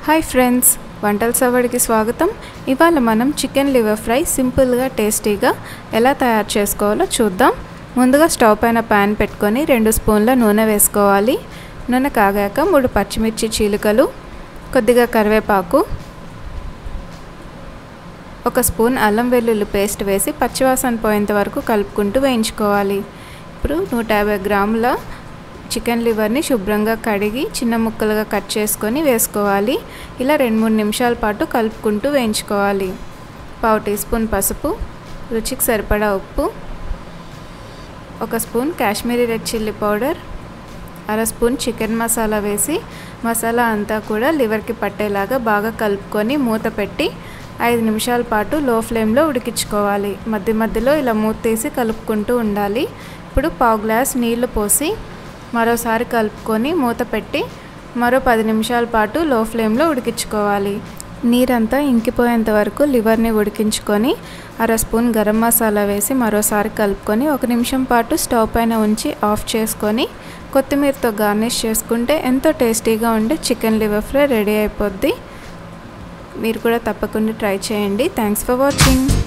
hi friends వంటల సవడికి స్వాగతం ఇవాళ మనం చికెన్ లివర్ ఫ్రై సింపుల్గా టేస్టీగా ఎలా తయారు చేసుకోవాలో చూద్దాం ముందుగా స్టవ్ పైన ప్యాన్ పెట్టుకొని రెండు స్పూన్ల నూనె వేసుకోవాలి నూనె కాగాక మూడు పచ్చిమిర్చి చీలికలు కొద్దిగా కరివేపాకు ఒక స్పూన్ అల్లం వెల్లుల్లి పేస్ట్ వేసి పచ్చివాసన పోయేంత వరకు కలుపుకుంటూ వేయించుకోవాలి ఇప్పుడు నూట యాభై గ్రాముల చికెన్ లివర్ని శుభ్రంగా కడిగి చిన్న ముక్కలుగా కట్ చేసుకొని వేసుకోవాలి ఇలా రెండు మూడు నిమిషాల పాటు కలుపుకుంటూ వేయించుకోవాలి పావు టీ స్పూన్ పసుపు రుచికి సరిపడా ఉప్పు ఒక spoon Kashmiri red chilli powder అర స్పూన్ చికెన్ మసాలా వేసి మసాలా అంతా కూడా లివర్కి పట్టేలాగా బాగా కలుపుకొని మూత పెట్టి ఐదు నిమిషాల పాటు లో ఫ్లేమ్లో ఉడికించుకోవాలి మధ్య మధ్యలో ఇలా మూత తీసి కలుపుకుంటూ ఉండాలి ఇప్పుడు పావు గ్లాస్ నీళ్లు పోసి మరోసారి కలుపుకొని మూత పెట్టి మరో పది నిమిషాల పాటు లో ఫ్లేమ్లో ఉడికించుకోవాలి నీరంతా ఇంకిపోయేంత వరకు లివర్ని ఉడికించుకొని అర స్పూన్ గరం మసాలా వేసి మరోసారి కలుపుకొని ఒక నిమిషం పాటు స్టవ్ పైన ఉంచి ఆఫ్ చేసుకొని కొత్తిమీరతో గార్నిష్ చేసుకుంటే ఎంతో టేస్టీగా ఉండే చికెన్ లివర్ ఫ్రై రెడీ అయిపోద్ది మీరు కూడా తప్పకుండా ట్రై చేయండి థ్యాంక్స్ ఫర్ వాచింగ్